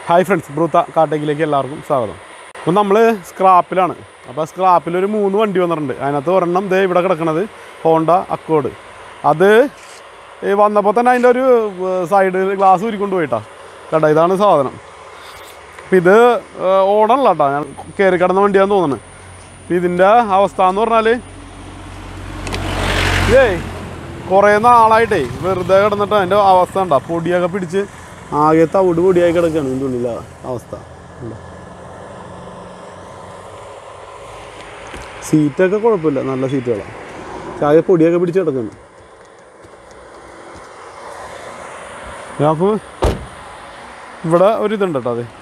Hi friends ബ്രൂത്ത കാട്ടേക്കിലേക്ക് എല്ലാവർക്കും സ്വാഗതം അപ്പം നമ്മൾ സ്ക്രാപ്പിലാണ് അപ്പോൾ സ്ക്രാപ്പിലൊരു മൂന്ന് വണ്ടി വന്നിട്ടുണ്ട് അതിനകത്ത് ഒരെണ്ണം ദേ ഇവിടെ കിടക്കുന്നത് ഹോണ്ട അക്കോഡ് അത് ഈ വന്നപ്പോൾ തന്നെ അതിൻ്റെ ഒരു സൈഡ് ഗ്ലാസ് ഉരുക്കൊണ്ട് പോയിട്ടാ കേട്ടോ ഇതാണ് സാധനം അപ്പം ഇത് ഓടണല്ല കേട്ടോ ഞാൻ കയറി കിടന്ന വണ്ടിയാന്ന് തോന്നുന്നത് അപ്പം ഇതിൻ്റെ അവസ്ഥ എന്ന് പറഞ്ഞാൽ ഇതേ കുറേ നാളായിട്ടേ വെറുതെ കിടന്നിട്ട് അതിൻ്റെ അവസ്ഥ ഉണ്ടോ പൊടിയൊക്കെ പിടിച്ച് ആകെ തവിട് പൊടിയായി കിടക്കുകയാണ് ഇതിൻ്റെ ഉള്ളിലെ അവസ്ഥ ഉണ്ടോ? സീറ്റൊക്കെ കുഴപ്പമില്ല നല്ല സീറ്റുകളാണ് പക്ഷെ ആകെ പൊടിയൊക്കെ പിടിച്ച് കിടക്കുന്നു അപ്പോൾ ഇവിടെ ഒരു ഇതുണ്ട് കേട്ടോ അതെ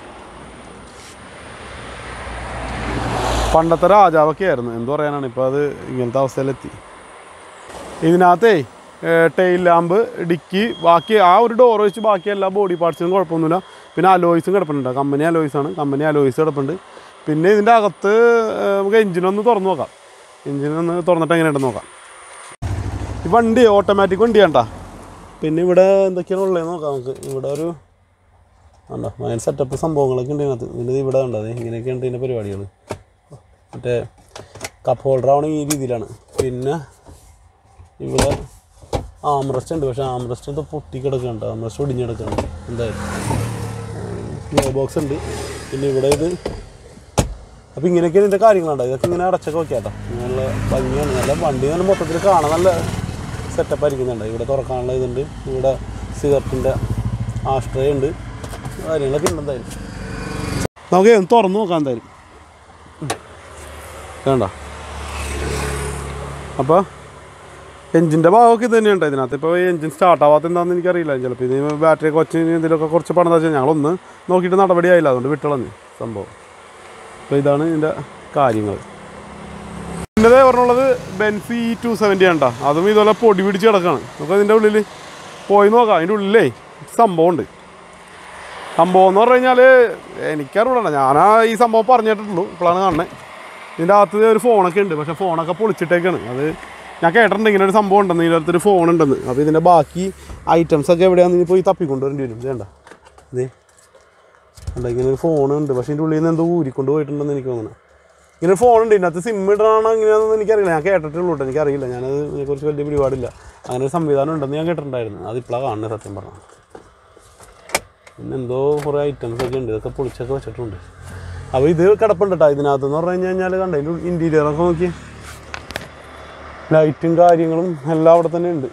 പണ്ടത്തെ രാജാവൊക്കെ ആയിരുന്നു എന്ത് പറയാനാണ് ഇപ്പോൾ അത് ഇങ്ങനത്തെ അവസ്ഥയിലെത്തി ഇതിനകത്തേ ടെയിൽ ലാമ്പ് ഡിക്കി ബാക്കി ആ ഒരു ഡോർ വെച്ച് ബാക്കി എല്ലാ ബോഡി പാർട്സിനും കുഴപ്പമൊന്നുമില്ല പിന്നെ അലോയ്സും കിടപ്പുണ്ട് കമ്പനി അലോയ്സ് ആണ് കമ്പനി അലോയ്സ് കിടപ്പുണ്ട് പിന്നെ ഇതിൻ്റെ അകത്ത് ഏ, നമുക്ക് എഞ്ചിനൊന്ന് തുറന്ന് നോക്കാം എഞ്ചിനൊന്ന് തുറന്നിട്ട് എങ്ങനെയുണ്ടെന്ന് നോക്കാം ഈ വണ്ടി ഓട്ടോമാറ്റിക് വണ്ടിയാണ്ടാ പിന്നെ ഇവിടെ എന്തൊക്കെയാണ് ഉള്ളതെന്ന് നോക്കാം നമുക്ക് ഇവിടെ ഒരു ഉണ്ടോ അതിന് സെറ്റപ്പ് സംഭവങ്ങളൊക്കെ ഉണ്ട് ഇതിനകത്ത് പിന്നെ ഇവിടെ ഉണ്ടോ അതെ ഇങ്ങനെയൊക്കെയാണ് ഇതിൻ്റെ പരിപാടികൾ മറ്റേ കപ്പ് ഹോൾഡർ ആവണ ഈ രീതിയിലാണ് പിന്നെ ഇവിടെ ആംറസ്റ്റ് ഉണ്ട് പക്ഷേ ആംറസ്റ്റ് ഇത് പൊട്ടി കിടക്കുന്നുണ്ട് ആംറസ്റ്റ് ഒടിഞ്ഞ് കിടക്കുന്നുണ്ട് എന്തായാലും ഗിയർ ബോക്സ് ഉണ്ട് പിന്നെ ഇവിടെ ഇത് അപ്പോൾ ഇങ്ങനെയൊക്കെയാണ് ഇതിൻ്റെ കാര്യങ്ങളുണ്ട് ഇതൊക്കെ ഇങ്ങനെ അടച്ചൊക്കെ വെക്കാട്ടോ നല്ല ഭംഗിയാണ് നല്ല വണ്ടി നല്ല മൊത്തത്തിൽ കാണാൻ നല്ല സെറ്റപ്പ് ആയിരിക്കുന്നുണ്ട് ഇവിടെ തുറക്കാനുള്ള ഇതുണ്ട് ഇവിടെ സിഗരറ്റിൻ്റെ ആഷ്ട്രേ ഉണ്ട് കാര്യങ്ങളൊക്കെ ഉണ്ട് എന്തായാലും നമുക്ക് ഒന്ന് തുറന്ന് നോക്കാം എന്തായാലും വേണ്ട അപ്പോൾ എഞ്ചിൻ്റെ ഭാഗമൊക്കെ ഇത് തന്നെയുണ്ട് ഇതിനകത്ത് ഇപ്പോൾ ഈ എഞ്ചിൻ സ്റ്റാർട്ട് ആവാത്ത എന്താണെന്ന് എനിക്കറിയില്ല ചിലപ്പോൾ ഇത് ബാറ്ററി കൊച്ച് ഇതിലൊക്കെ കുറച്ച് പണം എന്താ വെച്ചാൽ ഞങ്ങളൊന്ന് നോക്കിയിട്ട് നടപടിയായില്ല അതുകൊണ്ട് വിട്ടളഞ്ഞ് സംഭവം അപ്പോൾ ഇതാണ് ഇതിൻ്റെ കാര്യങ്ങൾ പിന്നെ പറഞ്ഞുള്ളത് ബെൻസി ടു സെവൻറ്റി ആണ് ട്ടോ. അതും ഇതുപോലെ പൊടി പിടിച്ച് കിടക്കാണ് നമുക്ക് ഇതിൻ്റെ ഉള്ളിൽ പോയി നോക്കാം അതിൻ്റെ ഉള്ളിലേ സംഭവമുണ്ട് സംഭവം എന്ന് പറഞ്ഞു കഴിഞ്ഞാൽ എനിക്കറിയില്ല ഞാൻ ആ ഈ സംഭവം പറഞ്ഞിട്ടുള്ളൂ ഇപ്പോഴാണ് കാണുന്നത് ഇതിൻ്റെ അകത്ത് ഒരു ഫോണൊക്കെ ഉണ്ട് പക്ഷേ ഫോണൊക്കെ പൊളിച്ചിട്ടേക്കാണ് അത് ഞാൻ കേട്ടിട്ടുണ്ട് ഇങ്ങനെ ഒരു സംഭവം ഉണ്ടെന്ന് ഇതിൻ്റെ അകത്തൊരു ഫോൺ ഉണ്ടെന്ന് അപ്പോൾ ഇതിൻ്റെ ബാക്കി ഐറ്റംസ് ഒക്കെ എവിടെയാണെന്ന് ഇനി പോയി തപ്പിക്കൊണ്ട് വരേണ്ടി വരും ഇതേണ്ട ഇതേ അല്ല ഇങ്ങനെ ഒരു ഫോണുണ്ട് പക്ഷേ ഇതിൻ്റെ ഉള്ളിൽ നിന്ന് എന്തോ ഊരിക്കൊണ്ട് പോയിട്ടുണ്ടെന്ന് എനിക്ക് തോന്നുന്നു ഇങ്ങനെ ഒരു ഫോണുണ്ട് ഇതിനകത്ത് സിം ഇടണോ എങ്ങനെയാണെന്ന് എനിക്കറിയില്ല ഞാൻ കേട്ടിട്ടുള്ളൂ കേട്ടോ എനിക്കറിയില്ല ഞാനത് ഇതിനെക്കുറിച്ച് വലിയ പിടിപാടില്ല അങ്ങനെ ഒരു സംവിധാനം ഉണ്ടെന്ന് ഞാൻ കേട്ടിട്ടുണ്ടായിരുന്നു അത് ഇപ്പോഴാണ് കാണുന്നത് സത്യം പറഞ്ഞാൽ പിന്നെ എന്തോ കുറേ ഐറ്റംസ് ഒക്കെ ഉണ്ട് ഇതൊക്കെ പൊളിച്ചൊക്കെ വെച്ചിട്ടുണ്ട് അപ്പോൾ ഇത് കിടപ്പുണ്ട് കേട്ടോ ഇതിനകത്ത് എന്ന് പറഞ്ഞു കഴിഞ്ഞാൽ കണ്ട ഇതിൻ്റെ ഇൻറ്റീരിയറൊക്കെ നോക്കി ലൈറ്റും കാര്യങ്ങളും എല്ലാം അവിടെ തന്നെ ഉണ്ട്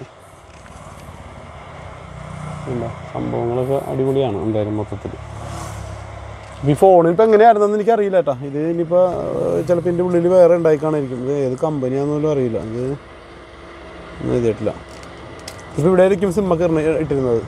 എന്താ സംഭവങ്ങളൊക്കെ അടിപൊളിയാണ് എന്തായാലും മൊത്തത്തിൽ ഈ ഫോണിൽ ഇപ്പോൾ എങ്ങനെയായിരുന്നെന്ന് എനിക്കറിയില്ല കേട്ടോ ഇത് ഇനിയിപ്പോൾ ചിലപ്പോൾ ഇതിൻ്റെ ഉള്ളിൽ വേറെ ഉണ്ടായിക്കാണായിരിക്കും ഇത് ഏത് കമ്പനിയാണെന്ന് പോലും അറിയില്ല ഇത് ഒന്നും എഴുതിയിട്ടില്ല ഇപ്പോൾ ഇവിടെ ആയിരിക്കും സിമ്മൊക്കെ ഇട്ടിരുന്നത്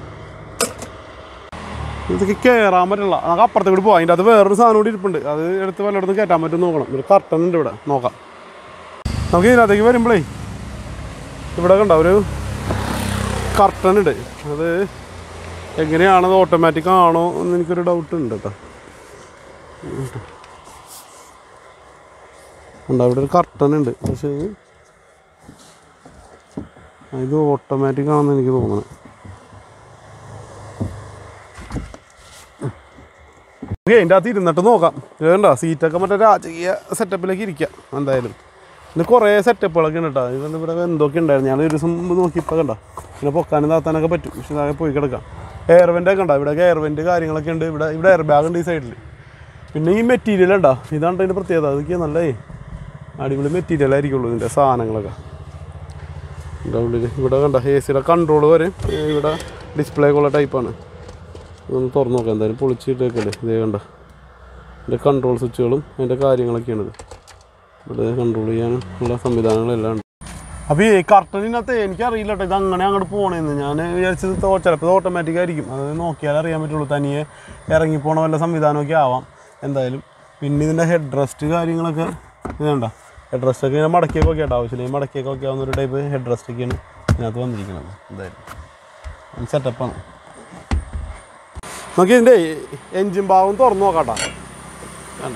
ഇതൊക്കെ കയറാൻ പറ്റില്ല നമുക്ക് അപ്പുറത്തെ കൂടി പോകാം അതിൻ്റെ അത് വേറൊരു സാധനം കൂടി ഇരിപ്പുണ്ട് അത് എടുത്ത് വല്ലയിടത്തും കയറ്റാൻ പറ്റും നോക്കണം ഒരു കർട്ടൻ ഉണ്ട് ഇവിടെ നോക്കാം നമുക്ക് ഇതിനകത്തേക്ക് വരുമ്പോഴേ ഇവിടെ കണ്ട ഒരു കർട്ടൻ ഉണ്ട് അത് എങ്ങനെയാണത് ഓട്ടോമാറ്റിക് ആണോ എന്ന് എനിക്കൊരു ഡൗട്ട് ഉണ്ട് കേട്ടോ ഉണ്ടോ ഇവിടെ ഒരു കർട്ടൻ ഉണ്ട് പക്ഷേ ഇത് ഇത് ഓട്ടോമാറ്റിക് ആണെന്ന് എനിക്ക് തോന്നുന്നത് ഓക്കെ അതിൻ്റെ അകത്ത് ഇരുന്നിട്ട് നോക്കാം വേണ്ട സീറ്റൊക്കെ മറ്റേ രാജകീയ സെറ്റപ്പിലേക്ക് ഇരിക്കാം എന്തായാലും പിന്നെ കുറേ സെറ്റപ്പുകളൊക്കെ ഉണ്ട് കേട്ടോ ഇതുകൊണ്ട് ഇവിടെ എന്തൊക്കെ ഉണ്ടായിരുന്നു ഞാൻ ഒരു ദിവസം മുമ്പ് നോക്കിയപ്പോൾ കണ്ട പിന്നെ പൊക്കാനും താത്താനൊക്കെ പറ്റും പക്ഷെ ഇതാകെ പോയി കിടക്കാം എയർ വെൻ്റൊക്കെ ഉണ്ടോ ഇവിടെ എയർ വെൻ്റ് കാര്യങ്ങളൊക്കെ ഉണ്ട് ഇവിടെ ഇവിടെ എയർ ബാഗ് ഉണ്ട് ഈ സൈഡിൽ പിന്നെ ഈ മെറ്റീരിയൽ ഉണ്ടോ ഇതാണ് ഇതിൻ്റെ പ്രത്യേകത അതൊക്കെ നല്ലേ അടിപൊളി മെറ്റീരിയൽ ആയിരിക്കുള്ളൂ ഇതിൻ്റെ സാധനങ്ങളൊക്കെ ഇവിടെ ഉള്ളിൽ ഇവിടെ കണ്ട എ സിയുടെ കൺട്രോൾ വരെ ഏ, ഇവിടെ ഡിസ്പ്ലേ ഉള്ള ടൈപ്പാണ് ഒന്ന് തുറന്ന് നോക്കാം എന്തായാലും പൊളിച്ചിട്ടേക്കല്ലേ ഇതേ കണ്ട ഇതിൻ്റെ കൺട്രോൾ സ്വിച്ചുകളും അതിൻ്റെ കാര്യങ്ങളൊക്കെയാണിത് ഇവിടെ കൺട്രോൾ ചെയ്യാൻ ഉള്ള സംവിധാനങ്ങളെല്ലാം ഉണ്ട് അപ്പോൾ ഈ കർട്ടനിനകത്ത് എനിക്കറിയില്ല കേട്ടോ ഇത് അങ്ങനെ അങ്ങോട്ട് പോകണമെന്ന് ഞാൻ വിചാരിച്ചത് തോ- ചിലപ്പോൾ ഇത് ഓട്ടോമാറ്റിക് ആയിരിക്കും അത് നോക്കിയാലേ അറിയാൻ പറ്റുള്ളൂ തനിയെ ഇറങ്ങിപ്പോണ വല്ല സംവിധാനമൊക്കെ ആവാം എന്തായാലും പിന്നെ ഇതിൻ്റെ ഹെഡ് റെസ്റ്റ് കാര്യങ്ങളൊക്കെ ഇതുണ്ട ഹെഡ് റെസ്റ്റ് ഒക്കെ ഇങ്ങനെ മടക്കിയൊക്കെ ഒക്കെ ആട്ടോ ആവശ്യമില്ല മടക്കിയൊക്കെ ഒക്കെ ആവുന്ന ഒരു ടൈപ്പ് ഹെഡ് റെസ്റ്റ് ഒക്കെയാണ് ഇതിനകത്ത് വന്നിരിക്കുന്നത് എന്തായാലും സെറ്റപ്പാണ് നമുക്ക് ഇതിൻ്റെ എൻജിൻ ഭാഗം തുറന്നു നോക്കാട്ടോ വേണ്ട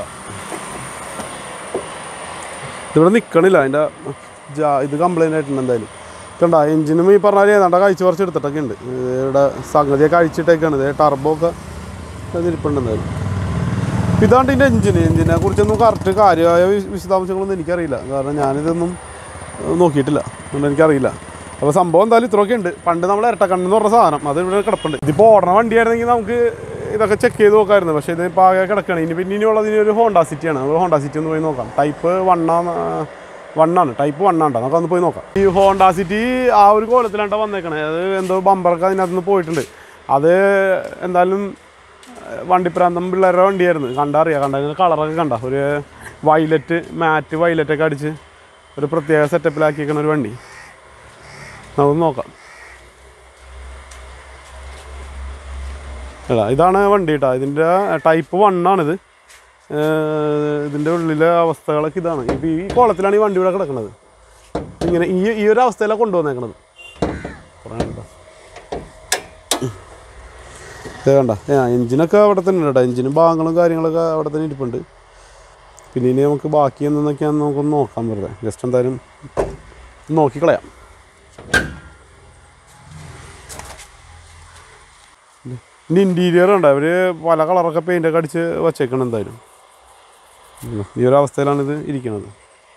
ഇതിവിടെ നിൽക്കണില്ല അതിൻ്റെ ജാ- ഇത് കംപ്ലൈൻ്റ് ആയിട്ടുണ്ട് എന്തായാലും കണ്ട എഞ്ചിനും ഈ പറഞ്ഞാൽ ഏതാണ്ട് കഴിച്ച് കുറച്ച് എടുത്തിട്ടൊക്കെ ഉണ്ട് ഇത് ഇവിടെ സംഗതിയൊക്കെ അഴിച്ചിട്ടേക്കാണ് ഇത് ടർബോ ഒക്കെ അതിരിപ്പുണ്ട് എന്തായാലും ഇതാണ്ട് ഇതിൻ്റെ എഞ്ചിന് എഞ്ചിനെ കുറിച്ചൊന്നും കറക്റ്റ് കാര്യമായ വിശ- വിശദാംശങ്ങളൊന്നും എനിക്കറിയില്ല കാരണം ഞാനിതൊന്നും ഏഹ്, നോക്കിയിട്ടില്ല അതുകൊണ്ട് എനിക്കറിയില്ല അപ്പോൾ സംഭവം എന്തായാലും ഇത്രയൊക്കെ ഉണ്ട് പണ്ട് നമ്മൾ ഇരട്ടക്കണ്ണെന്ന് പറഞ്ഞ സാധനം അത് ഇവിടെ കിടപ്പുണ്ട് ഇതിപ്പോൾ ഓടണ വണ്ടിയായിരുന്നെങ്കിൽ നമുക്ക് ഇതൊക്കെ ചെക്ക് ചെയ്ത് നോക്കാമായിരുന്നു പക്ഷേ ഇത് ഇപ്പോൾ ആകെ കിടക്കുകയാണ് ഇനി പിന്നെ ഇനിയുള്ളത് ഇനി ഒരു ഹോണ്ട സിറ്റിയാണ് നമുക്ക് ഹോണ്ട സിറ്റി ഒന്ന് പോയി നോക്കാം ടൈപ്പ് വണ്ണാണ് വണ്ണാണ് ടൈപ്പ് വണ്ണാണ് നമുക്ക് ഒന്ന് പോയി നോക്കാം ഈ ഹോണ്ട സിറ്റി ആ ഒരു കോലത്തിലാണ് വന്നേക്കണേ അത് എന്തോ ബമ്പറൊക്കെ അതിനകത്ത് നിന്ന് പോയിട്ടുണ്ട് അത് എന്തായാലും വണ്ടിപ്രാന്തം പിള്ളേരുടെ വണ്ടിയായിരുന്നു കണ്ടറിയാം കണ്ട കളറൊക്കെ കണ്ട ഒരു വൈലറ്റ് മാറ്റ് വൈലറ്റ് ഒക്കെ അടിച്ച് ഒരു പ്രത്യേക സെറ്റപ്പിലാക്കിയേക്കണ ഒരു വണ്ടി നമുക്ക് നോക്കാം എടാ ഇതാണ് വണ്ടി കേട്ടോ ഇതിൻ്റെ ടൈപ്പ് വണ്ണാണിത് ഇതിൻ്റെ ഉള്ളിലെ അവസ്ഥകളൊക്കെ ഇതാണ് ഇപ്പോൾ ഈ കോളത്തിലാണ് ഈ വണ്ടി ഇവിടെ കിടക്കുന്നത് ഇങ്ങനെ ഈ ഈ ഒരു അവസ്ഥയിലാണ് കൊണ്ടുവന്നേക്കണത് കുറേ ഉണ്ടോ ഇത് കണ്ട ആ എഞ്ചിനൊക്കെ അവിടെ തന്നെ ഉണ്ട് കേട്ടോ എഞ്ചിനും ഭാഗങ്ങളും കാര്യങ്ങളൊക്കെ അവിടെ തന്നെ ഇരിപ്പുണ്ട് പിന്നെ ഇനി നമുക്ക് ബാക്കി എന്തെന്നൊക്കെയാണെന്ന് നമുക്കൊന്ന് നോക്കാം വെറുതെ ജസ്റ്റ് എന്തായാലും നോക്കിക്കളയാം ഇനി ഇൻറ്റീരിയർ ഉണ്ട് അവർ പല കളറൊക്കെ പെയിൻ്റൊക്കെ അടിച്ച് വച്ചേക്കണം എന്തായാലും ഉം. ഈ ഒരു അവസ്ഥയിലാണ് ഇത് ഇരിക്കുന്നത്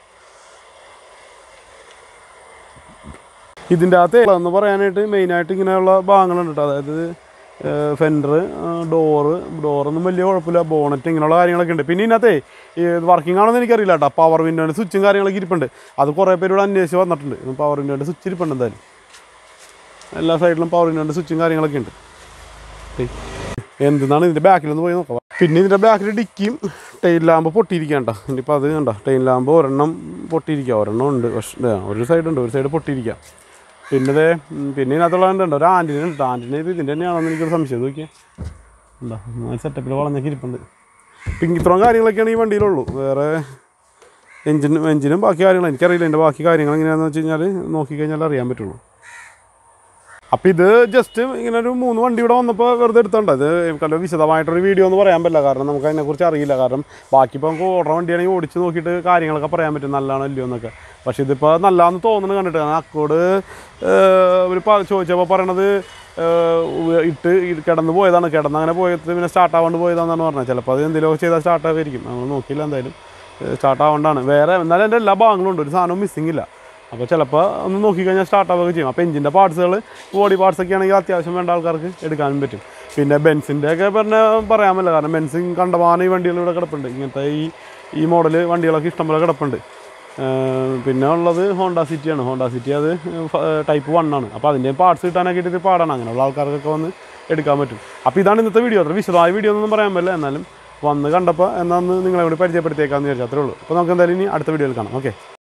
ഇതിൻ്റെ അകത്ത് എന്ന് പറയാനായിട്ട് മെയിനായിട്ട് ഇങ്ങനെയുള്ള ഭാഗങ്ങളുണ്ട് കേട്ടോ അതായത് ഫെൻഡർ ഡോറ് ഡോറൊന്നും വലിയ കുഴപ്പമില്ല ബോണറ്റ് ഇങ്ങനെയുള്ള കാര്യങ്ങളൊക്കെ ഉണ്ട് പിന്നെ ഇതിനകത്തെ ഈ വർക്കിംഗ് ആണെന്ന് എനിക്കറിയില്ല കേട്ടോ പവർ വിൻഡോൻ്റെ സ്വിച്ചും കാര്യങ്ങളൊക്കെ ഇരിപ്പുണ്ട് അത് കുറേ പേര് ഇവിടെ അന്വേഷിച്ച് വന്നിട്ടുണ്ട് പവർ വിൻഡോൻ്റെ സ്വിച്ച് ഇരിപ്പുണ്ട് എന്തായാലും എല്ലാ സൈഡിലും പവർ വിൻഡോൻ്റെ സ്വിച്ചും കാര്യങ്ങളൊക്കെ ഉണ്ട് ഏയ്. എന്തെന്നാണ് ഇതിൻ്റെ ബാക്കിലൊന്ന് പോയി നോക്കാം പിന്നെ ഇതിൻ്റെ ബാക്കിൽ ഡിക്കിയും ടെയിൽ ലാമ്പ് പൊട്ടിയിരിക്കണ്ട ഇനിയിപ്പോൾ അത് കണ്ട ടെയിൽ ലാമ്പ് ഒരെണ്ണം പൊട്ടിയിരിക്കുക ഒരെണ്ണം ഉണ്ട് പക്ഷേ ദേ, ഒരു സൈഡ് ഉണ്ട് ഒരു സൈഡ് പൊട്ടിയിരിക്കുക പിന്നെ ദേ, ഉം, പിന്നെ ഇതിനകത്തുള്ള ഉണ്ട് ഒരു ആൻറ്റിന ഉണ്ട് ആൻറ്റിന ഇത് ഇതിൻ്റെ തന്നെയാണെന്ന് എനിക്കൊരു സംശയം നോക്കിയേ എന്താ സെറ്റപ്പിൽ വളഞ്ഞൊക്കെ ഇരിപ്പുണ്ട് പിന്നെ ഇത്രയും കാര്യങ്ങളൊക്കെയാണ് ഈ വണ്ടിയിലുള്ളൂ വേറെ എഞ്ചിനും എഞ്ചിനും ബാക്കി കാര്യങ്ങളും എനിക്കറിയില്ല എൻ്റെ ബാക്കി കാര്യങ്ങൾ എങ്ങനെയാണെന്ന് വെച്ച് കഴിഞ്ഞാൽ നോക്കിക്കഴിഞ്ഞാൽ അറിയാൻ പറ്റുള്ളൂ അപ്പം ഇത് ജസ്റ്റ് ഇങ്ങനെ ഒരു മൂന്ന് വണ്ടി ഇവിടെ വന്നപ്പോൾ വെറുതെ എടുത്തോണ്ട് ഇത് കല്ല വിശദമായിട്ടൊരു വീഡിയോ എന്ന് പറയാൻ പറ്റില്ല കാരണം നമുക്ക് അതിനെക്കുറിച്ച് അറിയില്ല കാരണം ബാക്കി ഇപ്പോൾ നമുക്ക് ഓർഡർ വണ്ടിയാണെങ്കിൽ ഓടിച്ച് നോക്കിയിട്ട് കാര്യങ്ങളൊക്കെ പറയാൻ പറ്റും നല്ലതാണോ അല്ലയോ എന്നൊക്കെ പക്ഷേ ഇതിപ്പോൾ നല്ലതാണെന്ന് തോന്നുന്നു കണ്ടിട്ട് കാരണം അക്കോട് ഒരു ചോദിച്ചപ്പോൾ പറയണത് ഏഹ്, ഉ- ഇട്ട് ഇ- കിടന്ന് പോയതാണ് കിടന്ന് അങ്ങനെ പോയത് പിന്നെ സ്റ്റാർട്ട് ആവാണ്ട് പോയതാണെന്നാണ് പറഞ്ഞത് ചിലപ്പോൾ അത് എന്തെങ്കിലുമൊക്കെ ചെയ്താൽ സ്റ്റാർട്ട് ആവുമായിരിക്കും നമ്മൾ നോക്കിയില്ല എന്തായാലും സ്റ്റാർട്ട് ആവേണ്ടതാണ് വേറെ എന്നാലും എൻ്റെ എല്ലാ ഭാഗങ്ങളും ഉണ്ട് ഒരു സാധനവും മിസ്സിങ് ഇല്ല അപ്പോൾ ചിലപ്പോൾ ഒന്ന് നോക്കിക്കഴിഞ്ഞാൽ സ്റ്റാർട്ട് ആവുകയൊക്കെ ചെയ്യും അപ്പോൾ എഞ്ചിൻ്റെ പാർട്സുകൾ ബോഡി പാർട്സ് ഒക്കെ ആണെങ്കിൽ അത്യാവശ്യം വേണ്ട ആൾക്കാർക്ക് എടുക്കാനും പറ്റും പിന്നെ ബെൻസിൻ്റെ ഒക്കെ പറഞ്ഞ പറയാമല്ലോ കാരണം ബെൻസിൻ കണ്ടമാനം ഈ വണ്ടികൾ ഇവിടെ കിടപ്പുണ്ട് ഇങ്ങനത്തെ ഈ ഈ മോഡൽ വണ്ടികളൊക്കെ ഇഷ്ടംപോലെ കിടപ്പുണ്ട് ഏഹ് പിന്നെ ഉള്ളത് ഹോണ്ട സിറ്റിയാണ് ഹോണ്ട സിറ്റി അത് ടൈപ്പ് വൺ ആണ് അപ്പോൾ അതിൻ്റെ പാർട്സ് കിട്ടാനൊക്കെ ഇത് പാടാണ് അങ്ങനെയുള്ള ആൾക്കാർക്കൊക്കെ വന്ന് എടുക്കാൻ പറ്റും അപ്പോൾ ഇതാണ് ഇന്നത്തെ വീഡിയോ അത്ര വിശദമായ വീഡിയോ ഒന്നും പറയാൻ പറ്റില്ല എന്നാലും വന്ന് കണ്ടപ്പോൾ എന്നാന്ന് നിങ്ങളെ കൂടി പരിചയപ്പെടുത്തിയേക്കാമെന്ന് വിചാരിച്ചു അത്രേ ഉള്ളൂ അപ്പോൾ നമുക്ക് എന്തായാലും ഇനി അടുത്ത വീഡിയോയിൽ കാണാം ഓക്കെ